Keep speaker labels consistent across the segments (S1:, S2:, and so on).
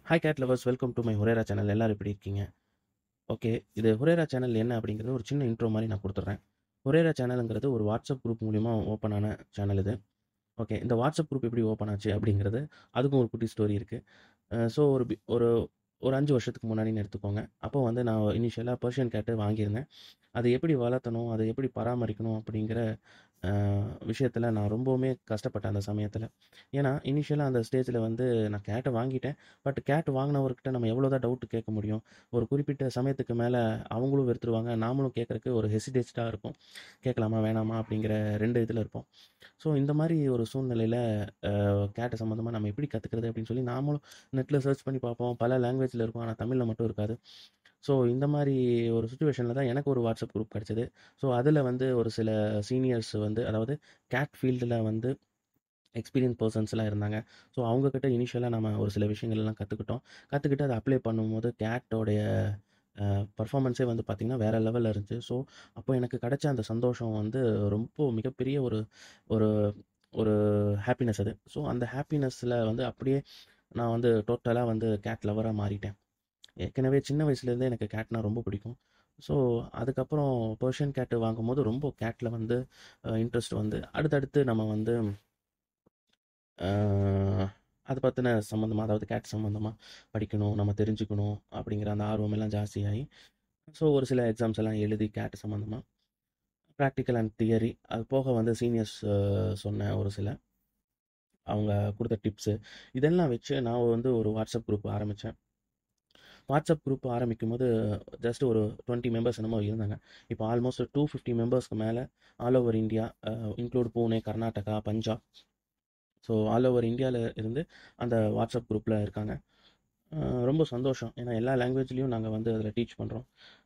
S1: hi cat lovers welcome to my Hurera channel எல்லாரும் எப்படி இருக்கீங்க ஓகே இது ஹுரேரா சேனல் என்ன அப்படிங்கிறது ஒரு சின்ன இன்ட்ரோ மாதிரி நான் கொடுத்துட்றேன் ஹுரேரா சேனலுங்கிறது ஒரு வாட்ஸ்அப் குரூப் மூலிமா ஓப்பன் ஆன சேனல் இது ஓகே இந்த வாட்ஸ்அப் குரூப் எப்படி ஓப்பன் ஆச்சு அப்படிங்கிறது அதுக்கும் ஒரு குட்டி ஸ்டோரி இருக்குது ஸோ ஒரு பி- ஒரு ஒரு அஞ்சு வருஷத்துக்கு முன்னாடின்னு எடுத்துக்கோங்க அப்போ வந்து நான் இனிஷியலாக பர்ஷியன் கேட்டு வாங்கியிருந்தேன் அதை எப்படி வளர்த்தணும் அதை எப்படி பராமரிக்கணும் அப்படிங்கிற விஷயத்தில் நான் ரொம்பவுமே கஷ்டப்பட்டேன் அந்த சமயத்தில் ஏன்னா இனிஷியலாக அந்த ஸ்டேஜில் வந்து நான் கேட்டை வாங்கிட்டேன் பட் கேட் வாங்கினவர்கிட்ட நம்ம எவ்வளோ தான் டவுட் கேட்க முடியும் ஒரு குறிப்பிட்ட சமயத்துக்கு மேலே அவங்களும் வெறுத்துருவாங்க நாமளும் கேட்குறக்கு ஒரு ஹெசிடேட்டடாக இருக்கும் கேட்கலாமா வேணாமா அப்படிங்கிற ரெண்டு இதில் இருப்போம் ஸோ இந்த மாதிரி ஒரு சூழ்நிலையில் கேட்டை சம்மந்தமாக நம்ம எப்படி கற்றுக்கிறது அப்படின்னு சொல்லி நாமளும் நெட்டில் சர்ச் பண்ணி பார்ப்போம் பல லாங்குவேஜில் இருக்கும் ஆனால் தமிழில் மட்டும் இருக்காது ஸோ இந்த மாதிரி ஒரு சுச்சுவேஷனில் தான் எனக்கு ஒரு வாட்ஸ்அப் குரூப் கிடச்சிது ஸோ அதில் வந்து ஒரு சில சீனியர்ஸ் வந்து அதாவது கேட் ஃபீல்டில் வந்து எக்ஸ்பீரியன்ஸ் பர்சன்ஸ்லாம் இருந்தாங்க ஸோ அவங்கக்கிட்ட இனிஷியலாக நம்ம ஒரு சில விஷயங்கள்லாம் கற்றுக்கிட்டோம் கற்றுக்கிட்டு அதை அப்ளை பண்ணும்போது கேட்டோடைய பர்ஃபார்மன்ஸே வந்து பார்த்திங்கன்னா வேறு லெவலில் இருந்துச்சு ஸோ அப்போ எனக்கு கிடைச்ச அந்த சந்தோஷம் வந்து ரொம்ப மிகப்பெரிய ஒரு ஒரு ஒரு ஹாப்பினஸ் அது ஸோ அந்த ஹாப்பினஸில் வந்து அப்படியே நான் வந்து டோட்டலாக வந்து கேட் லவராக மாறிட்டேன் ஏற்கனவே சின்ன வயசுலேருந்தே எனக்கு கேட்னா ரொம்ப பிடிக்கும் ஸோ அதுக்கப்புறம் பர்ஷியன் கேட்டு வாங்கும்போது ரொம்ப கேட்டில் வந்து இன்ட்ரெஸ்ட் வந்து அடுத்தடுத்து நம்ம வந்து அஹ், அது பற்றின சம்மந்தமாக அதாவது கேட் சம்மந்தமாக படிக்கணும் நம்ம தெரிஞ்சுக்கணும் அப்படிங்கிற அந்த ஆர்வம் எல்லாம் ஜாஸ்தியாகி ஸோ ஒரு சில எக்ஸாம்ஸ் எல்லாம் எழுதி கேட் சம்மந்தமாக ப்ராக்டிக்கல் அண்ட் தியரி அது போக வந்து சீனியர்ஸ் சொன்ன ஒரு சில அவங்க கொடுத்த டிப்ஸு இதெல்லாம் வச்சு நான் வந்து ஒரு வாட்ஸ்அப் குரூப் ஆரம்பித்தேன் வாட்ஸ்அப் குரூப் ஆரம்பிக்கும் போது ஜஸ்ட் ஒரு டுவெண்ட்டி மெம்பர்ஸ் என்னமோ இருந்தாங்க இப்போ ஆல்மோஸ்ட் டூ ஃபிஃப்டி மெம்பர்ஸ்க்கு மேலே all over India include Pune Karnataka Punjab so all over இந்தியாவில் இருந்து அந்த வாட்ஸ்அப் குரூப்பில் இருக்காங்க அஹ் ரொம்ப சந்தோஷம் ஏன்னா எல்லா லாங்குவேஜ்லேயும் நாங்கள் வந்து அதில் டீச் பண்ணுறோம்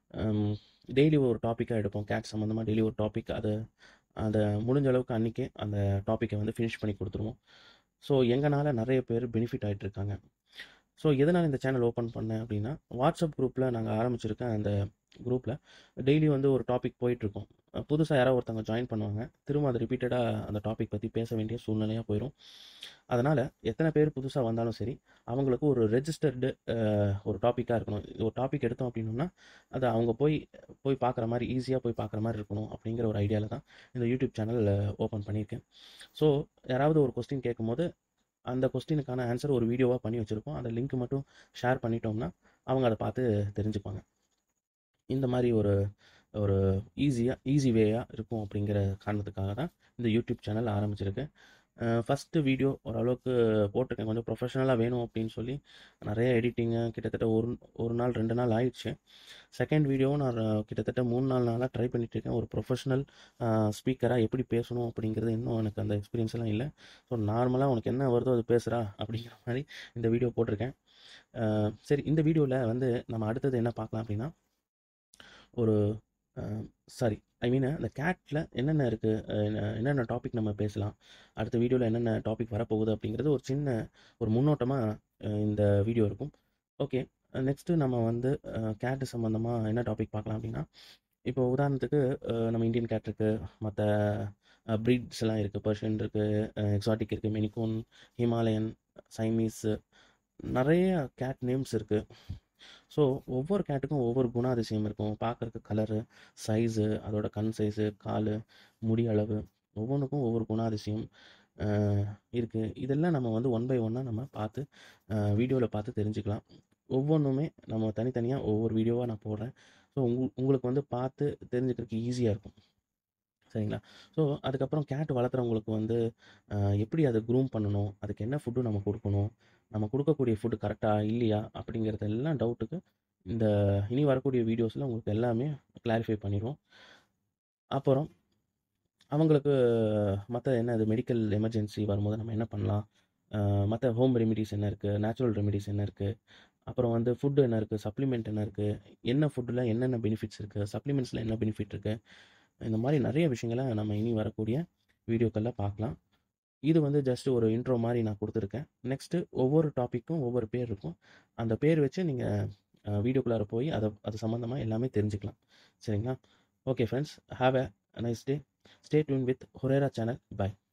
S1: டெய்லி ஒரு டாப்பிக்காக எடுப்போம் கேட் சம்மந்தமாக டெய்லி ஒரு டாபிக் அது அதை முடிஞ்ச அளவுக்கு அன்றைக்கே அந்த டாப்பிக்கை வந்து ஃபினிஷ் பண்ணி கொடுத்துருவோம் ஸோ எங்களால் நிறைய பேர் பெனிஃபிட் ஆகிட்டு இருக்காங்க ஸோ எதனால் இந்த சேனல் ஓப்பன் பண்ணேன் அப்படின்னா வாட்ஸ்அப் குரூப்பில் நாங்கள் ஆரம்பிச்சிருக்க அந்த குரூப்பில் டெய்லி வந்து ஒரு டாபிக் போயிட்டுருக்கோம் புதுசாக யாரோ ஒருத்தவங்க ஜாயின் பண்ணுவாங்க திரும்ப அது ரிப்பீட்டடாக அந்த டாபிக் பற்றி பேச வேண்டிய சூழ்நிலையாக போயிடும் அதனால் எத்தனை பேர் புதுசாக வந்தாலும் சரி அவங்களுக்கு ஒரு ரெஜிஸ்டர்டு ஒரு டாப்பிக்காக இருக்கணும் ஒரு டாபிக் எடுத்தோம் அப்படின்னோம்னா அதை அவங்க போய் போய் பார்க்குற மாதிரி ஈஸியாக போய் பார்க்குற மாதிரி இருக்கணும் அப்படிங்கிற ஒரு ஐடியாவில் தான் இந்த யூடியூப் சேனல் ஓப்பன் பண்ணியிருக்கேன் ஸோ யாராவது ஒரு கொஸ்டின் கேட்கும்போது அந்த கொஸ்டினுக்கான ஆன்சர் ஒரு வீடியோவாக பண்ணி வச்சுருக்கோம் அந்த லிங்க் மட்டும் ஷேர் பண்ணிட்டோம்னா அவங்க அதை பார்த்து தெரிஞ்சுப்பாங்க இந்த மாதிரி ஒரு ஒரு ஈஸியாக ஈஸி வேயாக இருக்கும் அப்படிங்கிற காரணத்துக்காக தான் இந்த யூடியூப் சேனல் ஆரம்பிச்சிருக்கு ஃபஸ்ட்டு வீடியோ ஓரளவுக்கு போட்டிருக்கேன் கொஞ்சம் ப்ரொஃபஷனலாக வேணும் அப்படின்னு சொல்லி நிறைய எடிட்டிங்கு கிட்டத்தட்ட ஒரு ஒரு நாள் ரெண்டு நாள் ஆயிடுச்சு செகண்ட் வீடியோவும் நான் ர- கிட்டத்தட்ட மூணு நாலு நாளாக ட்ரை பண்ணிட்டு இருக்கேன் ஒரு ப்ரொஃபஷனல் ஸ்பீக்கராக எப்படி பேசணும் அப்படிங்கிறது இன்னும் எனக்கு அந்த எக்ஸ்பீரியன்ஸ் எல்லாம் இல்லை ஸோ நார்மலாக உனக்கு என்ன வருதோ அது பேசுகிறா அப்படிங்கிற மாதிரி இந்த வீடியோ போட்டிருக்கேன் அஹ் சரி இந்த வீடியோவில் வந்து நம்ம அடுத்தது என்ன பார்க்கலாம் அப்படின்னா ஒரு சாரி ஐ மீன் அந்த கேட்டில் என்னென்ன இருக்குது என்னென்ன டாபிக் நம்ம பேசலாம் அடுத்த வீடியோவில் என்னென்ன டாபிக் வரப்போகுது அப்படிங்கிறது ஒரு சின்ன ஒரு முன்னோட்டமாக இந்த வீடியோ இருக்கும் ஓகே நெக்ஸ்ட்டு நம்ம வந்து கேட்டு சம்மந்தமாக என்ன டாபிக் பார்க்கலாம் அப்படின்னா இப்போ உதாரணத்துக்கு அஹ், நம்ம இந்தியன் கேட் இருக்குது மற்ற ப்ரீட்ஸ் எல்லாம் இருக்குது பர்ஷியன் இருக்குது எக்ஸாட்டிக் இருக்குது மெனிகோன் ஹிமாலயன் சைமீஸ் நிறைய கேட் நேம்ஸ் இருக்குது ஸோ ஒவ்வொரு கேட்டுக்கும் ஒவ்வொரு குணாதிசயம் இருக்கும் பார்க்குறக்கு கலரு சைஸு அதோட கண் சைஸு கால் முடி அளவு ஒவ்வொன்றுக்கும் ஒவ்வொரு குணாதிசயம் இருக்குது இதெல்லாம் நம்ம வந்து ஒன் பை ஒன்னாக நம்ம பார்த்து வீடியோவில் பார்த்து தெரிஞ்சுக்கலாம் ஒவ்வொன்றுமே நம்ம தனித்தனியாக ஒவ்வொரு வீடியோவாக நான் போடுறேன் ஸோ உங்க உங்களுக்கு வந்து பார்த்து தெரிஞ்சுக்கிறதுக்கு ஈஸியாக இருக்கும் சரிங்களா ஸோ அதுக்கப்புறம் கேட் வளர்த்துறவங்களுக்கு வந்து அஹ், எப்படி அதை க்ரூம் பண்ணணும் அதுக்கு என்ன ஃபுட்டு நம்ம கொடுக்கணும் நம்ம கொடுக்கக்கூடிய ஃபுட்டு கரெக்டாக இல்லையா அப்படிங்கிறது எல்லாம் டவுட்டுக்கு இந்த இனி வரக்கூடிய வீடியோஸில் உங்களுக்கு எல்லாமே கிளாரிஃபை பண்ணிடுவோம் அப்புறம் அவங்களுக்கு மற்ற என்ன இது மெடிக்கல் எமர்ஜென்சி வரும்போது நம்ம என்ன பண்ணலாம் மற்ற ஹோம் ரெமிடிஸ் என்ன இருக்குது நேச்சுரல் ரெமிடிஸ் என்ன இருக்குது அப்புறம் வந்து ஃபுட்டு என்ன இருக்குது சப்ளிமெண்ட் என்ன இருக்குது என்ன ஃபுட்டில் என்னென்ன பெனிஃபிட்ஸ் இருக்குது சப்ளிமெண்ட்ஸில் என்ன பெனிஃபிட் இருக்குது இந்த மாதிரி நிறைய விஷயங்களை நம்ம இனி வரக்கூடிய வீடியோக்களில் பார்க்கலாம் இது வந்து ஜஸ்ட் ஒரு இன்ட்ரோ மாதிரி நான் கொடுத்துருக்கேன் நெக்ஸ்ட்டு ஒவ்வொரு டாப்பிக்கும் ஒவ்வொரு பேர் இருக்கும் அந்த பேர் வச்சு நீங்கள் வீடியோக்குள்ளார போய் அதை அது சம்மந்தமாக எல்லாமே தெரிஞ்சுக்கலாம் சரிங்களா okay friends have a nice day stay tuned with Hurera channel by